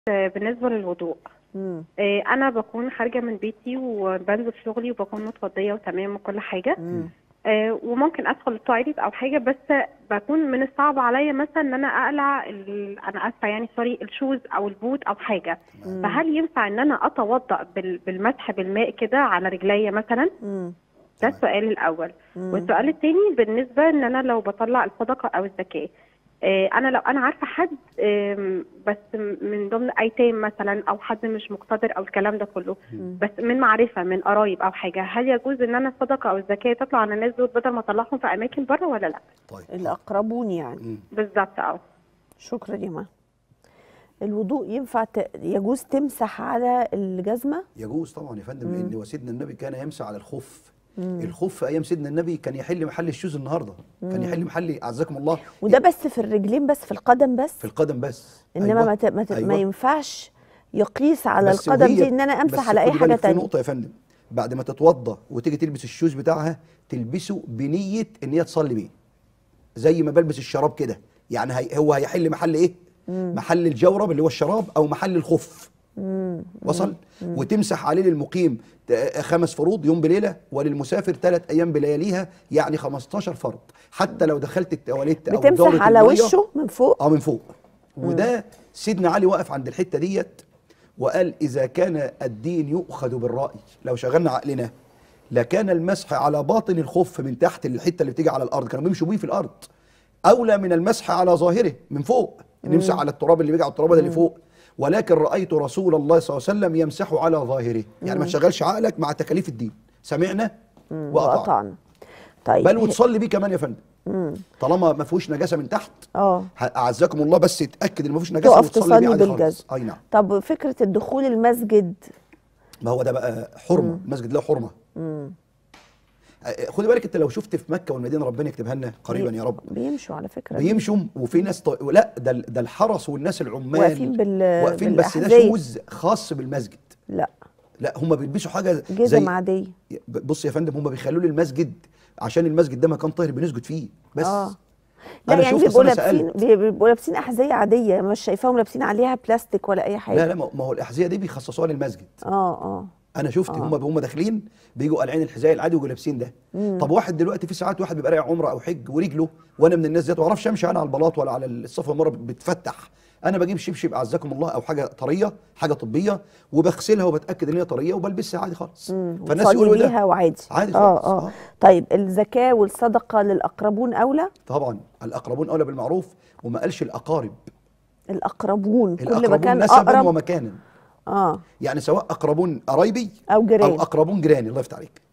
آه، بالنسبة للوضوء مم. آه، أنا بكون خارجة من بيتي وبنزل شغلي وبكون متوضية وتمام وكل حاجة مم. آه، وممكن أدخل التواليت أو حاجة بس بكون من الصعب عليا مثلا إن أنا أقلع ال... أنا آسفة يعني سوري الشوز أو البوت أو حاجة مم. فهل ينفع إن أنا أتوضأ بال... بالمسح بالماء كده على رجليا مثلا؟ مم. ده تمام. السؤال الأول مم. والسؤال التاني بالنسبة ان انا لو بطلع الصدقة او الزكاة آه، انا لو انا عارفة حد آم، بس من ضمن ايتام مثلا او حد مش مقتدر او الكلام ده كله مم. بس من معرفة من قرايب او حاجة هل يجوز ان انا الصدقة او الزكاة تطلع على الناس دول بدل ما اطلعهم في اماكن بره ولا لا طيب الأقربون يعني مم. بالظبط اه شكرا يا ما الوضوء ينفع ت... يجوز تمسح على الجزمة يجوز طبعا يا فندم مم. لان وسيدنا النبي كان يمسح على الخف مم. الخف ايام سيدنا النبي كان يحل محل الشوز النهارده كان يحل محل اعزكم الله وده بس في الرجلين بس في القدم بس في القدم بس انما أيوة. ما, ت... ما, ت... ما أيوة. ينفعش يقيس على بس القدم وهي- دي ان انا بس امسح على اي خدي حاجه بالك في تانية نقطه يا فندم بعد ما تتوضى وتيجي تلبس الشوز بتاعها تلبسه بنيه ان هي تصلي بيه زي ما بلبس الشراب كده يعني هي هو هيحل محل ايه محل الجورب اللي هو الشراب او محل الخف مم. وصل وتمسح عليه للمقيم ت- خمس فروض يوم بليله وللمسافر ثلاث ايام بلياليها يعني 15 فرض حتى لو دخلت التواليت او دورة بتمسح على المية، وشه من فوق اه من فوق وده سيدنا علي وقف عند الحته ديت وقال اذا كان الدين يؤخذ بالراي لو شغلنا عقلنا لكان المسح على باطن الخف من تحت الحته اللي بتيجي على الارض كانوا بيمشوا بيه في الارض اولى من المسح على ظاهره من فوق نمسح على التراب اللي بيجي على التراب اللي فوق ولكن رايت رسول الله صلى الله عليه وسلم يمسح على ظاهره يعني ما تشغلش عقلك مع تكاليف الدين سمعنا وقطعنا وقطعنا طيب بل وتصلي بيه كمان يا فندم مم. طالما ما فيهوش نجاسه من تحت اه اعزكم الله بس اتاكد ان ما فيش نجاسه تقف وتصلي تصلي بيه عادي بالجزم خالص اي نعم طب فكره الدخول المسجد ما هو ده بقى حرمه المسجد له حرمه مم. آه، خدي بالك انت لو شفت في مكه والمدينه ربنا يكتبها لنا قريبا يا رب بيمشوا على فكره بيمشوا وفي ناس ط... لا ده ال- ده الحرس والناس العمال واقفين بال واقفين بس ده بالأحذية. شوز خاص بالمسجد لا لا هم بيلبسوا حاجه جزم زي عاديه بص يا فندم هم بيخلوا لي المسجد عشان المسجد ده مكان طاهر بنسجد فيه بس اه لا أنا يعني شفت بيبقوا أصل أنا لابسين سألت. بي- بيبقوا لابسين احذيه عاديه مش شايفاهم لابسين عليها بلاستيك ولا اي حاجه لا لا ما ما هو الاحذيه دي بيخصصوها للمسجد اه اه انا شفت آه. هم هم داخلين بيجوا قالعين الحذاء العادي ويجوا لابسين ده طب واحد دلوقتي في ساعات واحد بيبقى رايح عمره او حج ورجله وانا من الناس ديت ما اعرفش امشي انا على البلاط ولا على الصفا مره بتفتح انا بجيب شبشب اعزكم الله او حاجه طريه حاجه طبيه وبغسلها وبتاكد ان هي طريه وبلبسها عادي خالص فالناس وتصلي يقولوا بيها ده وعادي عادي اه خالص، اه آه. طيب الزكاه والصدقه للاقربون اولى طبعا الاقربون اولى بالمعروف وما قالش الاقارب الاقربون كل الاقربون مكان نسبا اقرب ومكانا اه يعني سواء اقربون قرايبي او جيران او اقربون جيراني الله يفتح عليك